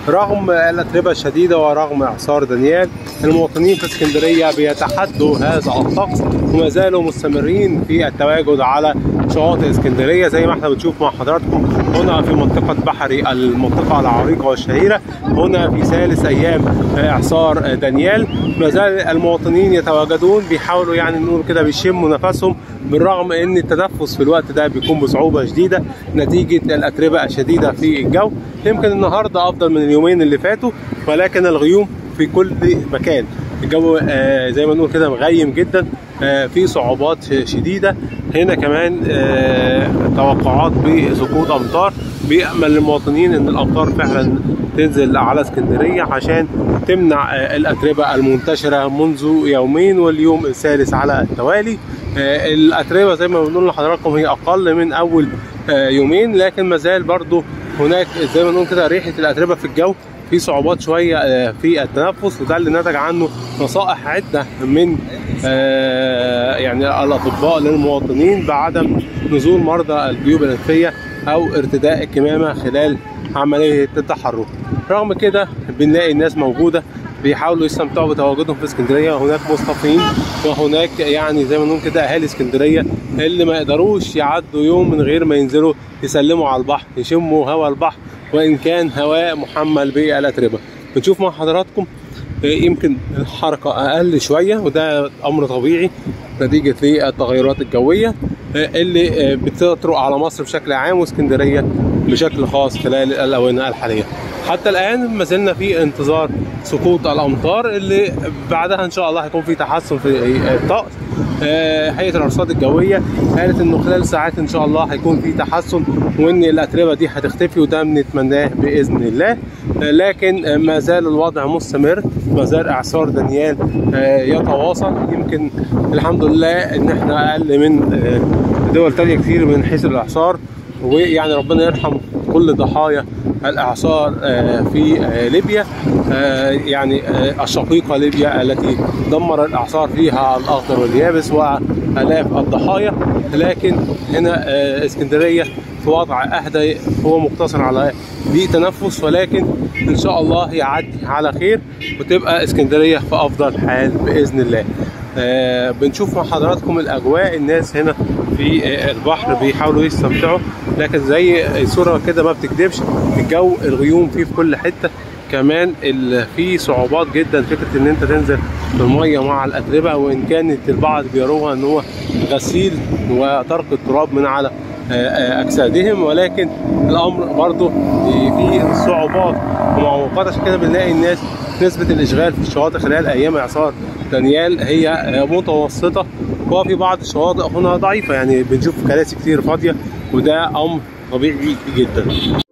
رغم الاتربه الشديده ورغم اعصار دانيال المواطنين في اسكندريه بيتحدوا هذا الطقس وما زالوا مستمرين في التواجد على شواطئ اسكندريه زي ما احنا بنشوف مع حضراتكم هنا في منطقه بحري المنطقه العريقه والشهيره هنا في ثالث ايام اعصار دانيال ما زال المواطنين يتواجدون بيحاولوا يعني نقول كده بيشموا نفسهم بالرغم ان التنفس في الوقت ده بيكون بصعوبه شديده نتيجه الاتربه الشديده في الجو يمكن النهارده افضل من اليومين اللي فاتوا ولكن الغيوم في كل مكان الجو آه زي ما نقول كده مغيم جدا آه في صعوبات شديده هنا كمان آه توقعات بسقوط امطار بيامل المواطنين ان الامطار فعلا تنزل على اسكندريه عشان تمنع الاتربه المنتشره منذ يومين واليوم الثالث على التوالي الاتربه زي ما بنقول لحضراتكم هي اقل من اول يومين لكن ما زال برضو هناك زي ما نقول كده ريحه الاتربه في الجو في صعوبات شويه في التنفس وده اللي نتج عنه نصائح عده من يعني الاطباء للمواطنين بعدم نزول مرضى الجيوب الانفيه او ارتداء الكمامه خلال عمليه التحرك رغم كده بنلاقي الناس موجوده بيحاولوا يستمتعوا بتواجدهم في اسكندريه هناك مصطفين وهناك يعني زي ما نقول كده اهالي اسكندريه اللي ما يقدروش يعدوا يوم من غير ما ينزلوا يسلموا على البحر يشموا هواء البحر وان كان هواء محمل بالاتربه بنشوف مع حضراتكم يمكن الحركه اقل شويه وده امر طبيعي نتيجه للتغيرات الجويه اللي بتطرق على مصر بشكل عام واسكندريه بشكل خاص خلال الاونه الحاليه حتى الان ما زلنا في انتظار سقوط الامطار اللي بعدها ان شاء الله هيكون في تحسن في الطقس هيئه الارصاد الجويه قالت انه خلال ساعات ان شاء الله هيكون في تحسن وان الاتربه دي هتختفي وده بنتمناه باذن الله لكن ما زال الوضع مستمر ما زال اعصار دانيال يتواصل يمكن الحمد لله ان احنا اقل من دول تانية كتير من حيث الاعصار ويعني ربنا يرحم كل ضحايا الاعصار في ليبيا يعني الشقيقه ليبيا التي دمر الاعصار فيها الاخضر واليابس والاف الضحايا لكن هنا اسكندريه في وضع اهدى هو مقتصر على ضيق تنفس ولكن ان شاء الله يعدي على خير وتبقى اسكندريه في افضل حال باذن الله آه بنشوف مع حضراتكم الاجواء الناس هنا في آه البحر بيحاولوا يستمتعوا لكن زي الصوره كده ما بتكذبش الجو الغيوم فيه في كل حته كمان في صعوبات جدا فكره ان انت تنزل في الميه مع الاتربه وان كانت البعض بيروها ان هو غسيل وطرق التراب من على اجسادهم ولكن الامر برضه فيه صعوبات ومعوقات عشان كده بنلاقي الناس نسبة الإشغال في الشواطئ خلال أيام إعصار دانيال هي متوسطة وفي بعض الشواطئ هنا ضعيفة يعني بنشوف كراسي كتير فاضية وده أمر طبيعي جدا